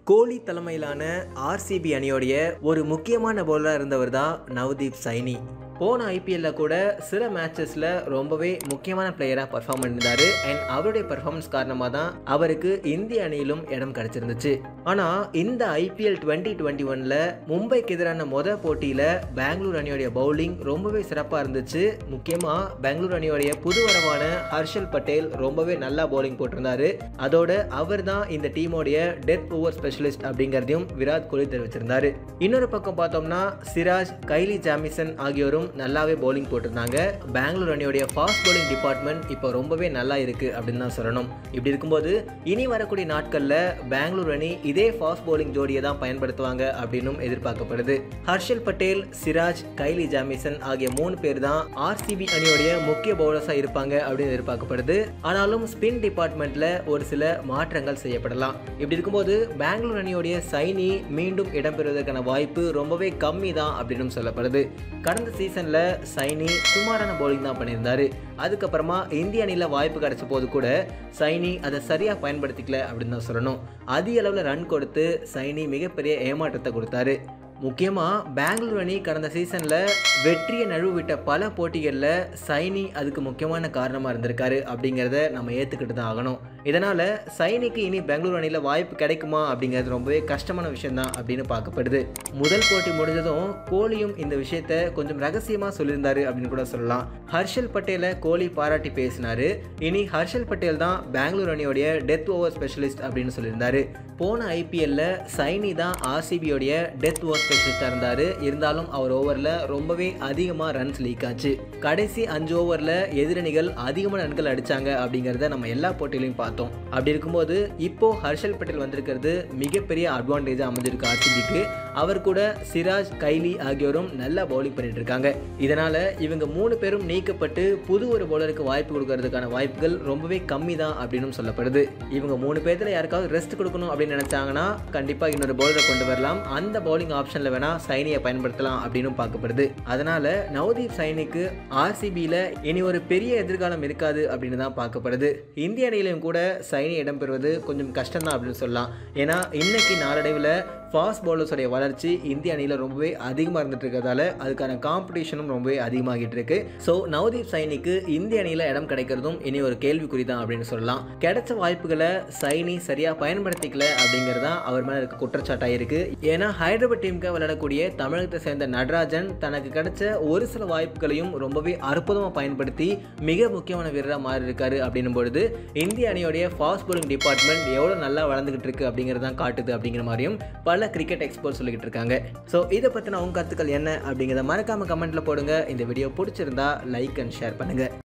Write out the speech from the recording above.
கோலி தலைமையிலான ஆர்சிபி அணியோடைய ஒரு முக்கியமான பவுலராக இருந்தவர் தான் நவ்தீப் சைனி போன ஐபிஎல்ல கூட சில மேட்சஸில் ரொம்பவே முக்கியமான பிளேயராக பர்ஃபார்ம் பண்ணியிருந்தார் அண்ட் அவருடைய பர்ஃபார்மன்ஸ் காரணமாக தான் அவருக்கு இந்திய அணியிலும் இடம் கிடைச்சிருந்துச்சு ஆனால் இந்த ஐபிஎல் டுவெண்ட்டி டுவெண்ட்டி ஒனில் மும்பைக்கு எதிரான மொதல் போட்டியில் பெங்களூர் அணியோடைய பவுலிங் ரொம்பவே சிறப்பாக இருந்துச்சு முக்கியமாக பெங்களூர் அணியோடைய புது வரவான ஹர்ஷல் பட்டேல் ரொம்பவே நல்லா பவுலிங் போட்டிருந்தாரு அதோட அவர் தான் இந்த டீமோடைய டெத் ஓவர் ஸ்பெஷலிஸ்ட் அப்படிங்கிறதையும் விராட் கோலி தெரிவிச்சிருந்தாரு இன்னொரு பக்கம் பார்த்தோம்னா சிராஜ் கைலி ஜாமிசன் ஆகியோரும் நல்லாவே பவுலிங் போட்டிருந்தாங்க பெங்களூர் அணியோடைய ஃபாஸ்ட் பவுலிங் டிபார்ட்மெண்ட் இப்போ ரொம்பவே நல்லா இருக்கு அப்படின்னு தான் சொல்லணும் இப்படி இருக்கும்போது இனி வரக்கூடிய நாட்களில் பெங்களூர் அணி இதே ஃபாஸ்ட் பவுலிங் ஜோடியை தான் பயன்படுத்துவாங்க அப்படின்னும் எதிர்பார்க்கப்படுது ஹர்ஷல் பட்டேல் சிராஜ் கைலி ஜாமிசன் ஆகிய மூணு பேர் தான் ஆர்சிபி அணியோடைய முக்கிய பவுலர்ஸாக இருப்பாங்க அப்படின்னு எதிர்பார்க்கப்படுது ஆனாலும் ஸ்பின் டிபார்ட்மெண்ட்ல ஒரு சில மாற்றங்கள் செய்யப்படலாம் இப்படி இருக்கும்போது பெங்களூர் அணியோடைய சைனி மீண்டும் இடம்பெறுவதற்கான வாய்ப்பு ரொம்பவே கம்மி தான் அப்படின்னு சொல்லப்படுது கடந்த சீசன்ல சைனி சுமாரான பவுலிங் தான் பண்ணியிருந்தாரு அதுக்கப்புறமா இந்திய அணியில் வாய்ப்பு கிடைச்ச போது கூட சைனி அதை சரியாக பயன்படுத்திக்கல அப்படின்னு தான் சொல்லணும் அதிக அளவில் ரன் கொடுத்து சைனி மிகப்பெரிய ஏமாற்றத்தை கொடுத்தாரு முக்கியமாக பெங்களூர் அணி கடந்த சீசனில் வெற்றியை நழுவிட்ட பல போட்டிகளில் சைனி அதுக்கு முக்கியமான காரணமாக இருந்திருக்காரு அப்படிங்கிறத நம்ம ஏற்றுக்கிட்டு தான் ஆகணும் இதனால் சைனிக்கு இனி பெங்களூர் அணியில் வாய்ப்பு கிடைக்குமா அப்படிங்கிறது ரொம்பவே கஷ்டமான விஷயம்தான் அப்படின்னு பார்க்கப்படுது முதல் போட்டி முடிஞ்சதும் கோலியும் இந்த விஷயத்த கொஞ்சம் ரகசியமாக சொல்லியிருந்தாரு அப்படின்னு கூட சொல்லலாம் ஹர்ஷல் பட்டேலை கோலி பாராட்டி பேசினாரு இனி ஹர்ஷல் பட்டேல் தான் பெங்களூர் அணியோடைய டெத் ஓவர் ஸ்பெஷலிஸ்ட் அப்படின்னு சொல்லியிருந்தாரு போன ஐபிஎல்ல சைனி தான் ஆர்சிபியோடைய டெத் ஓவர் ஸ்பெஷலிஸ்டாக இருந்தார் இருந்தாலும் அவர் ஓவரில் ரொம்பவே அதிகமாக ரன்ஸ் லீக் ஆச்சு கடைசி அஞ்சு ஓவரில் எதிரணிகள் அதிகமான ரன்கள் அடித்தாங்க அப்படிங்கிறத நம்ம எல்லா போட்டியிலையும் பார்த்தோம் அப்படி இருக்கும்போது இப்போ ஹர்ஷல் பட்டேல் வந்திருக்கிறது மிகப்பெரிய அட்வான்டேஜாக அமைஞ்சிருக்கு ஆர்சிபிக்கு அவர் கூட சிராஜ் கைலி ஆகியோரும் நல்லா பவுலிங் பண்ணிட்டு இருக்காங்க இதனால இவங்க மூணு பேரும் நீக்கப்பட்டு புது ஒரு பவுலருக்கு வாய்ப்பு கொடுக்கறதுக்கான வாய்ப்புகள் ரொம்பவே கம்மி தான் அப்படின்னு சொல்லப்படுது இவங்க மூணு பேர்த்துல யாருக்காவது ரெஸ்ட் கொடுக்கணும் அப்படின்னு நினைச்சாங்கன்னா கண்டிப்பா இன்னொரு பவுலரை கொண்டு வரலாம் அந்த பவுலிங் ஆப்ஷன்ல வேணா சைனியை பயன்படுத்தலாம் அப்படின்னு பார்க்கப்படுது அதனால நவதீப் சைனிக்கு ஆர்சிபியில் இனி ஒரு பெரிய எதிர்காலம் இருக்காது அப்படின்னு தான் பார்க்கப்படுது இந்திய அணியிலும் கூட சைனி இடம்பெறுவது கொஞ்சம் கஷ்டம் தான் அப்படின்னு சொல்லலாம் ஏன்னா இன்னைக்கு நாளடைவில் ஃபாஸ்ட் பவுலர்ஸோடைய வளர்ச்சி இந்திய அணியில் ரொம்பவே அதிகமாக இருந்துட்டு இருக்கிறதால அதுக்கான காம்படிஷனும் ரொம்பவே அதிகமாகிட்டு இருக்கு ஸோ நவதீப் சைனிக்கு இந்திய அணியில் இடம் கிடைக்கிறதும் இனி ஒரு கேள்விக்குறி தான் அப்படின்னு சொல்லலாம் கிடைச்ச வாய்ப்புகளை சைனி சரியாக பயன்படுத்திக்கல அப்படிங்கிறது தான் அவர் மேலே இருக்க குற்றச்சாட்டாக இருக்கு ஏன்னா ஹைதராபாத் டீமுக்கு விளையாடக்கூடிய தமிழகத்தை சேர்ந்த நடராஜன் தனக்கு கிடைச்ச ஒரு சில வாய்ப்புகளையும் ரொம்பவே அற்புதமாக பயன்படுத்தி மிக முக்கியமான வீரராக மாறி இருக்காரு அப்படின்னும் பொழுது இந்திய அணியோடைய ஃபாஸ்ட் bowling டிபார்ட்மெண்ட் எவ்வளோ நல்லா வளர்ந்துகிட்டு இருக்கு அப்படிங்கிறது தான் காட்டுது அப்படிங்கிற மாதிரியும் பல கிரிக்கெட் எக்ஸ்பர்ட் சொல்லிக்கிட்டு இருக்காங்க ஸோ இதை பற்றின உங்க கருத்துக்கள் என்ன அப்படிங்கிறத மறக்காம கமெண்ட்ல போடுங்க இந்த வீடியோ பிடிச்சிருந்தா லைக் அண்ட் ஷேர் பண்ணுங்க